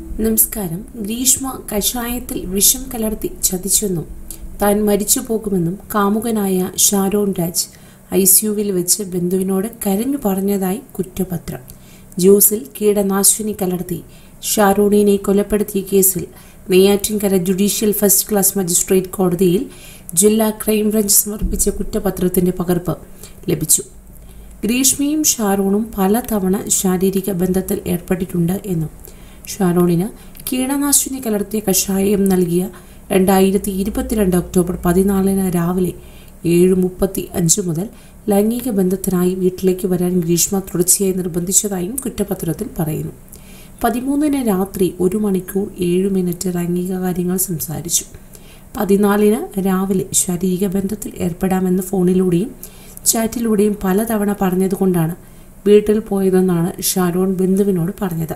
നമസ്കാരം ഗ്രീഷ്മ കഷായത്തിൽ വിഷം കലർത്തി ചതിച്ചെന്നും താൻ മരിച്ചു പോകുമെന്നും കാമുകനായ ഷാരോൺ രാജ് ഐ സിയുവിൽ വെച്ച് ബന്ധുവിനോട് കരഞ്ഞു പറഞ്ഞതായി കുറ്റപത്രം ജ്യൂസിൽ കീടനാശിനി കലർത്തി ഷാരോണിനെ കൊലപ്പെടുത്തിയ കേസിൽ Neyyattinkara judicial first class magistrate കോടതിയിൽ ജില്ലാ ക്രൈംബ്രാഞ്ച് സമർപ്പിച്ച കുറ്റപത്രത്തിന്റെ പകർപ്പ് ലഭിച്ചു ഗ്രീഷ്മയും ഷാരോണും പലതവണ ശാരീരിക ബന്ധത്തിൽ ഏർപ്പെട്ടിട്ടുണ്ട് എന്നും ഷാരോണിന് കീടനാശിനി കലർത്തിയ കഷായം നൽകിയ രണ്ടായിരത്തി ഇരുപത്തിരണ്ട് ഒക്ടോബർ പതിനാലിന് രാവിലെ ഏഴ് മുപ്പത്തി അഞ്ച് മുതൽ ലൈംഗിക ബന്ധത്തിനായി വീട്ടിലേക്ക് വരാൻ ഗ്രീഷ്മ തുടർച്ചയായി നിർബന്ധിച്ചതായും കുറ്റപത്രത്തിൽ പറയുന്നു പതിമൂന്നിന് രാത്രി ഒരു മണിക്കൂർ ഏഴ് മിനിറ്റ് ലൈംഗിക കാര്യങ്ങൾ സംസാരിച്ചു പതിനാലിന് രാവിലെ ശാരീരിക ബന്ധത്തിൽ ഏർപ്പെടാമെന്ന് ഫോണിലൂടെയും ചാറ്റിലൂടെയും പലതവണ പറഞ്ഞതുകൊണ്ടാണ് വീട്ടിൽ പോയതെന്നാണ് ഷാരോൺ ബന്ധുവിനോട് പറഞ്ഞത്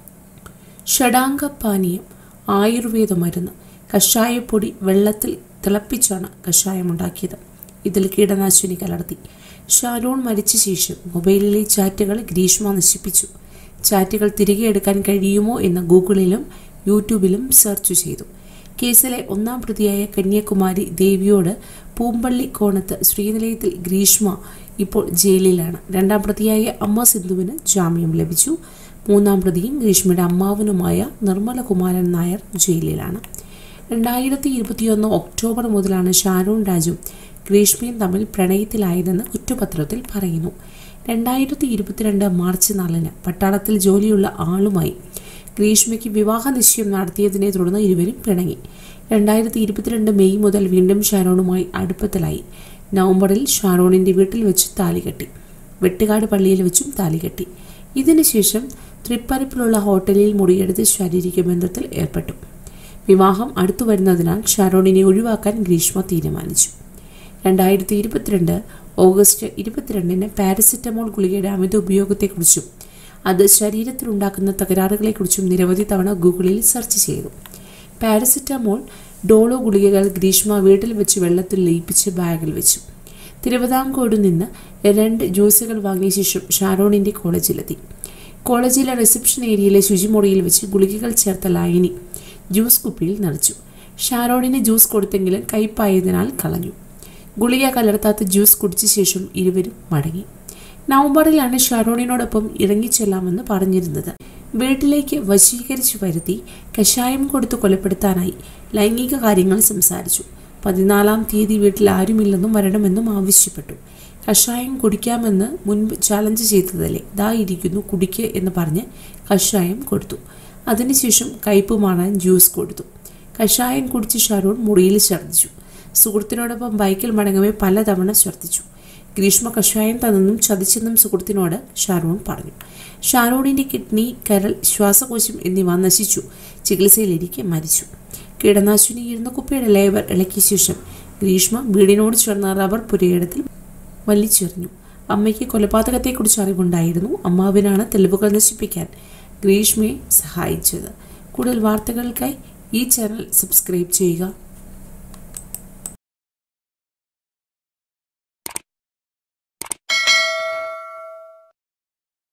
ഷഡാംഗ പാനീയം ആയുർവേദ മരുന്ന് കഷായപ്പൊടി വെള്ളത്തിൽ തിളപ്പിച്ചാണ് കഷായമുണ്ടാക്കിയത് ഇതിൽ കീടനാശിനി കലർത്തി ഷാരോൺ മരിച്ച ശേഷം മൊബൈലിലെ ചാറ്റുകൾ ഗ്രീഷ്മ നശിപ്പിച്ചു ചാറ്റുകൾ തിരികെ എടുക്കാൻ കഴിയുമോ എന്ന് ഗൂഗിളിലും യൂട്യൂബിലും സെർച്ച് ചെയ്തു കേസിലെ ഒന്നാം പ്രതിയായ കന്യാകുമാരി ദേവിയോട് പൂമ്പള്ളി കോണത്ത് ശ്രീനിലയത്തിൽ ഗ്രീഷ്മ ഇപ്പോൾ ജയിലിലാണ് രണ്ടാം പ്രതിയായ അമ്മ സിന്ധുവിന് ജാമ്യം ലഭിച്ചു മൂന്നാം പ്രതിയും ഗ്രീഷ്മയുടെ അമ്മാവനുമായ നിർമ്മലകുമാരൻ നായർ ജയിലിലാണ് രണ്ടായിരത്തി ഇരുപത്തിയൊന്ന് ഒക്ടോബർ മുതലാണ് ഷാരോൺ രാജും ഗ്രീഷ്മയും തമ്മിൽ പ്രണയത്തിലായതെന്ന് കുറ്റപത്രത്തിൽ പറയുന്നു രണ്ടായിരത്തി ഇരുപത്തിരണ്ട് മാർച്ച് നാലിന് പട്ടാളത്തിൽ ജോലിയുള്ള ആളുമായി ഗ്രീഷ്മയ്ക്ക് വിവാഹ നിശ്ചയം നടത്തിയതിനെ തുടർന്ന് ഇരുവരും പിണങ്ങി രണ്ടായിരത്തി ഇരുപത്തിരണ്ട് മെയ് മുതൽ വീണ്ടും ഷാരോണുമായി അടുപ്പത്തിലായി നവംബറിൽ ഷാരോണിന്റെ വീട്ടിൽ വെച്ച് താലി കെട്ടി വെട്ടുകാട് പള്ളിയിൽ വെച്ചും താലി കെട്ടി ഇതിനുശേഷം തൃപ്പരപ്പിലുള്ള ഹോട്ടലിൽ മുറിയെടുത്ത് ശാരീരിക ബന്ധത്തിൽ ഏർപ്പെട്ടു വിവാഹം അടുത്തു വരുന്നതിനാൽ ഷാരോണിനെ ഒഴിവാക്കാൻ ഗ്രീഷ്മ തീരുമാനിച്ചു രണ്ടായിരത്തി ഇരുപത്തിരണ്ട് ഓഗസ്റ്റ് ഇരുപത്തിരണ്ടിന് പാരസെറ്റമോൾ ഗുളികയുടെ അമിത ഉപയോഗത്തെക്കുറിച്ചും അത് ശരീരത്തിലുണ്ടാക്കുന്ന തകരാറുകളെക്കുറിച്ചും നിരവധി തവണ ഗൂഗിളിൽ സെർച്ച് ചെയ്തു പാരസെറ്റമോൾ ഡോളോ ഗുളികകൾ ഗ്രീഷ്മ വീട്ടിൽ വെച്ച് വെള്ളത്തിൽ ലയിപ്പിച്ച് ബാഗിൽ വെച്ചു തിരുവിതാംകോട് നിന്ന് രണ്ട് ജ്യൂസുകൾ വാങ്ങിയ ശേഷം ഷാരോണിന്റെ കോളേജിലെത്തി കോളേജിലെ റിസപ്ഷൻ ഏരിയയിലെ ശുചിമുറിയിൽ വെച്ച് ഗുളികകൾ ചേർത്ത ലായനി ജ്യൂസ് കുപ്പിയിൽ നിറച്ചു ഷാരോണിന് ജ്യൂസ് കൊടുത്തെങ്കിലും കയ്പായതിനാൽ കളഞ്ഞു ഗുളിക കലർത്താത്ത ജ്യൂസ് കുടിച്ച ശേഷം ഇരുവരും മടങ്ങി നവംബറിലാണ് ഷാരോണിനോടൊപ്പം ഇറങ്ങിച്ചെല്ലാമെന്ന് പറഞ്ഞിരുന്നത് വീട്ടിലേക്ക് വശീകരിച്ചു വരുത്തി കഷായം കൊടുത്ത് കൊലപ്പെടുത്താനായി ലൈംഗിക കാര്യങ്ങൾ സംസാരിച്ചു പതിനാലാം തീയതി വീട്ടിൽ ആരുമില്ലെന്നും വരണമെന്നും ആവശ്യപ്പെട്ടു കഷായം കുടിക്കാമെന്ന് മുൻപ് ചാലഞ്ച് ചെയ്തതല്ലേ ദാ ഇരിക്കുന്നു കുടിക്ക് എന്ന് പറഞ്ഞ് കഷായം കൊടുത്തു അതിനുശേഷം കയ്പ് മാറാൻ ജ്യൂസ് കൊടുത്തു കഷായം കുടിച്ച് ഷാരോൺ മുറിയിൽ ഛർദ്ദിച്ചു സുഹൃത്തിനോടൊപ്പം ബൈക്കിൽ മടങ്ങവേ പലതവണ ഛർദ്ദിച്ചു ഗ്രീഷ്മ കഷായം തന്നെന്നും ചതിച്ചെന്നും സുഹൃത്തിനോട് ഷാരോൺ പറഞ്ഞു ഷാരോണിന്റെ കിഡ്നി കരൾ ശ്വാസകോശം എന്നിവ നശിച്ചു ചികിത്സയിലിരിക്കെ മരിച്ചു കീടനാശിനി ഇരുന്ന കുപ്പിയുടെ ലേബർ ഇളക്കിയ ശേഷം ഗ്രീഷ്മ വീടിനോട് ചേർന്ന റബ്ബർ പുരയിടത്തിൽ വലിച്ചെറിഞ്ഞു അമ്മയ്ക്ക് കൊലപാതകത്തെക്കുറിച്ച് അറിവുണ്ടായിരുന്നു അമ്മാവിനാണ് തെളിവുകൾ നശിപ്പിക്കാൻ ഗ്രീഷ്മയെ സഹായിച്ചത് കൂടുതൽ വാർത്തകൾക്കായി ഈ ചാനൽ സബ്സ്ക്രൈബ് ചെയ്യുക